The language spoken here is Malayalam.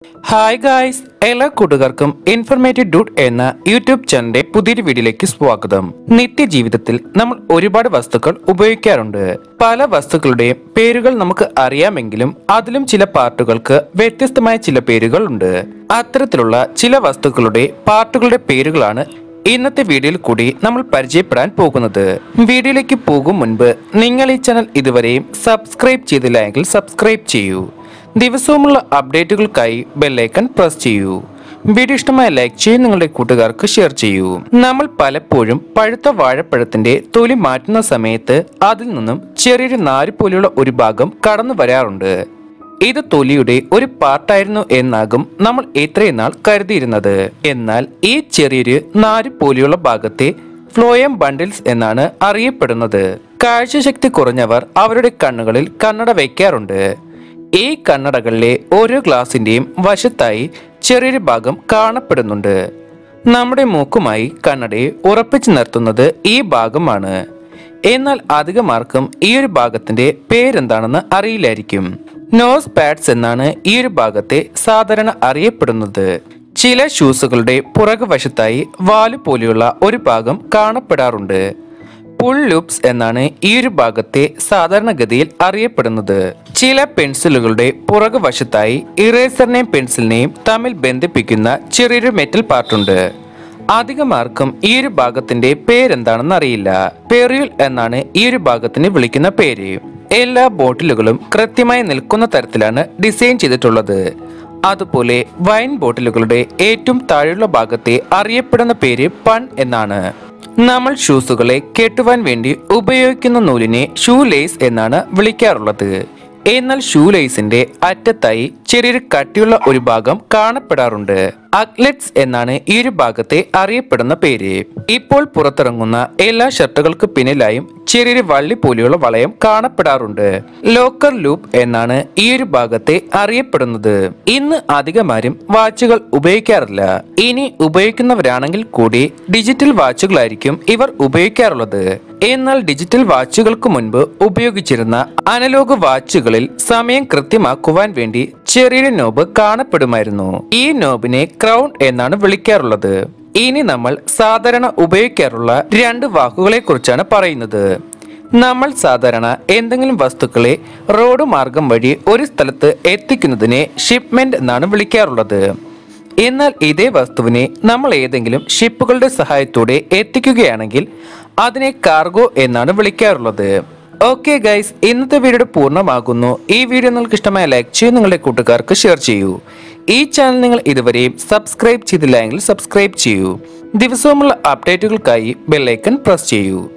ഹായ് ഗായ്സ് എല്ലാ കൂട്ടുകാർക്കും ഇൻഫർമേറ്റീവ് ഡൂട്ട് എന്ന യൂട്യൂബ് ചാനലിന്റെ പുതിയൊരു വീഡിയോയിലേക്ക് സ്വാഗതം നിത്യജീവിതത്തിൽ നമ്മൾ ഒരുപാട് വസ്തുക്കൾ ഉപയോഗിക്കാറുണ്ട് പല വസ്തുക്കളുടെയും പേരുകൾ നമുക്ക് അറിയാമെങ്കിലും അതിലും ചില പാർട്ടുകൾക്ക് വ്യത്യസ്തമായ ചില പേരുകൾ ഉണ്ട് അത്തരത്തിലുള്ള ചില വസ്തുക്കളുടെ പാർട്ടുകളുടെ പേരുകളാണ് ഇന്നത്തെ വീഡിയോയിൽ കൂടി നമ്മൾ പരിചയപ്പെടാൻ പോകുന്നത് വീഡിയോയിലേക്ക് പോകും മുൻപ് നിങ്ങൾ ഈ ചാനൽ ഇതുവരെയും സബ്സ്ക്രൈബ് ചെയ്തില്ല എങ്കിൽ സബ്സ്ക്രൈബ് ചെയ്യൂ ദിവസവുമുള്ള അപ്ഡേറ്റുകൾക്കായി ബെല്ലൈക്കൺ പ്രസ് ചെയ്യൂ വീഡിയോ ഇഷ്ടമായ ലൈക്ക് ചെയ്ത് നിങ്ങളുടെ കൂട്ടുകാർക്ക് ഷെയർ ചെയ്യൂ നമ്മൾ പലപ്പോഴും പഴുത്ത വാഴപ്പഴത്തിന്റെ തൊലി മാറ്റുന്ന സമയത്ത് അതിൽ നിന്നും ചെറിയൊരു നാര് പോലെയുള്ള ഒരു ഭാഗം കടന്നു വരാറുണ്ട് ഇത് തൊലിയുടെ ഒരു പാർട്ടായിരുന്നു എന്നാകും നമ്മൾ ഇത്രയും നാൾ കരുതിയിരുന്നത് എന്നാൽ ഈ ചെറിയൊരു നാര് പോലെയുള്ള ഭാഗത്തെ ഫ്ലോയം ബണ്ടിൽസ് എന്നാണ് അറിയപ്പെടുന്നത് കാഴ്ചശക്തി കുറഞ്ഞവർ അവരുടെ കണ്ണുകളിൽ കണ്ണട വയ്ക്കാറുണ്ട് ഈ കണ്ണടകളിലെ ഓരോ ഗ്ലാസിന്റെയും വശത്തായി ചെറിയൊരു ഭാഗം കാണപ്പെടുന്നുണ്ട് നമ്മുടെ മൂക്കുമായി കണ്ണടയെ ഉറപ്പിച്ചു നിർത്തുന്നത് ഈ ഭാഗമാണ് എന്നാൽ അധികമാർക്കും ഈ ഒരു ഭാഗത്തിന്റെ പേരെന്താണെന്ന് അറിയില്ലായിരിക്കും നോസ് പാഡ്സ് എന്നാണ് ഈ ഒരു ഭാഗത്തെ സാധാരണ അറിയപ്പെടുന്നത് ചില ഷൂസുകളുടെ പുറകുവശത്തായി വാല് പോലെയുള്ള ഒരു ഭാഗം കാണപ്പെടാറുണ്ട് പുൾ ലൂപ്സ് എന്നാണ് ഈ ഒരു ഭാഗത്തെ സാധാരണഗതിയിൽ അറിയപ്പെടുന്നത് ചില പെൻസിലുകളുടെ പുറകുവശത്തായി ഇറേസറിനെയും പെൻസിലിനെയും തമ്മിൽ ബന്ധിപ്പിക്കുന്ന ചെറിയൊരു മെറ്റൽ പാർട്ടുണ്ട് അധികമാർക്കും ഈ ഒരു ഭാഗത്തിന്റെ പേരെന്താണെന്ന് അറിയില്ല പെറിയുൽ എന്നാണ് ഈ ഒരു ഭാഗത്തിന് വിളിക്കുന്ന പേര് എല്ലാ ബോട്ടിലുകളും കൃത്യമായി നിൽക്കുന്ന തരത്തിലാണ് ഡിസൈൻ ചെയ്തിട്ടുള്ളത് അതുപോലെ വൈൻ ബോട്ടിലുകളുടെ ഏറ്റവും താഴെയുള്ള ഭാഗത്തെ അറിയപ്പെടുന്ന പേര് പൺ എന്നാണ് നമ്മൾ ഷൂസുകളെ കെട്ടുവാൻ വേണ്ടി ഉപയോഗിക്കുന്ന നൂലിനെ ഷൂ ലേസ് എന്നാണ് വിളിക്കാറുള്ളത് എന്നാൽ ഷൂ ലേസിന്റെ അറ്റത്തായി ചെറിയൊരു കട്ടിയുള്ള ഒരു ഭാഗം കാണപ്പെടാറുണ്ട് അക്ലെറ്റ്സ് എന്നാണ് ഈ ഒരു ഭാഗത്തെ അറിയപ്പെടുന്ന പേര് ഇപ്പോൾ പുറത്തിറങ്ങുന്ന എല്ലാ ഷർട്ടുകൾക്ക് പിന്നിലായും ചെറിയൊരു വള്ളി പോലെയുള്ള വളയം കാണപ്പെടാറുണ്ട് ലോക്കർ ലൂപ്പ് എന്നാണ് ഈ ഒരു ഭാഗത്തെ അറിയപ്പെടുന്നത് ഇന്ന് അധികമാരും വാച്ചുകൾ ഉപയോഗിക്കാറില്ല ഇനി ഉപയോഗിക്കുന്നവരാണെങ്കിൽ കൂടി ഡിജിറ്റൽ വാച്ചുകളായിരിക്കും ഇവർ ഉപയോഗിക്കാറുള്ളത് എന്നാൽ ഡിജിറ്റൽ വാച്ചുകൾക്ക് മുൻപ് ഉപയോഗിച്ചിരുന്ന അനലോഗ് വാച്ചുകളിൽ സമയം കൃത്യമാക്കുവാൻ വേണ്ടി ചെറിയൊരു നോബ് കാണപ്പെടുമായിരുന്നു ഈ നോബിനെ ക്രൗൺ എന്നാണ് വിളിക്കാറുള്ളത് ഇനി നമ്മൾ സാധാരണ ഉപയോഗിക്കാറുള്ള രണ്ട് വാക്കുകളെ കുറിച്ചാണ് പറയുന്നത് നമ്മൾ സാധാരണ എന്തെങ്കിലും വസ്തുക്കളെ റോഡ് മാർഗം വഴി ഒരു സ്ഥലത്ത് എത്തിക്കുന്നതിനെ ഷിപ്മെന്റ് എന്നാണ് വിളിക്കാറുള്ളത് എന്നാൽ ഇതേ വസ്തുവിനെ നമ്മൾ ഏതെങ്കിലും ഷിപ്പുകളുടെ സഹായത്തോടെ എത്തിക്കുകയാണെങ്കിൽ അതിനെ കാർഗോ എന്നാണ് വിളിക്കാറുള്ളത് ഓക്കെ ഗൈസ് ഇന്നത്തെ വീഡിയോ പൂർണ്ണമാകുന്നു ഈ വീഡിയോ നിങ്ങൾക്ക് ഇഷ്ടമായ ലൈക്ക് ചെയ്യൂ നിങ്ങളുടെ കൂട്ടുകാർക്ക് ഷെയർ ചെയ്യൂ ഈ ചാനൽ നിങ്ങൾ ഇതുവരെയും സബ്സ്ക്രൈബ് ചെയ്തില്ല എങ്കിൽ സബ്സ്ക്രൈബ് ചെയ്യൂ ദിവസവുമുള്ള അപ്ഡേറ്റുകൾക്കായി ബെല്ലൈക്കൺ പ്രസ് ചെയ്യൂ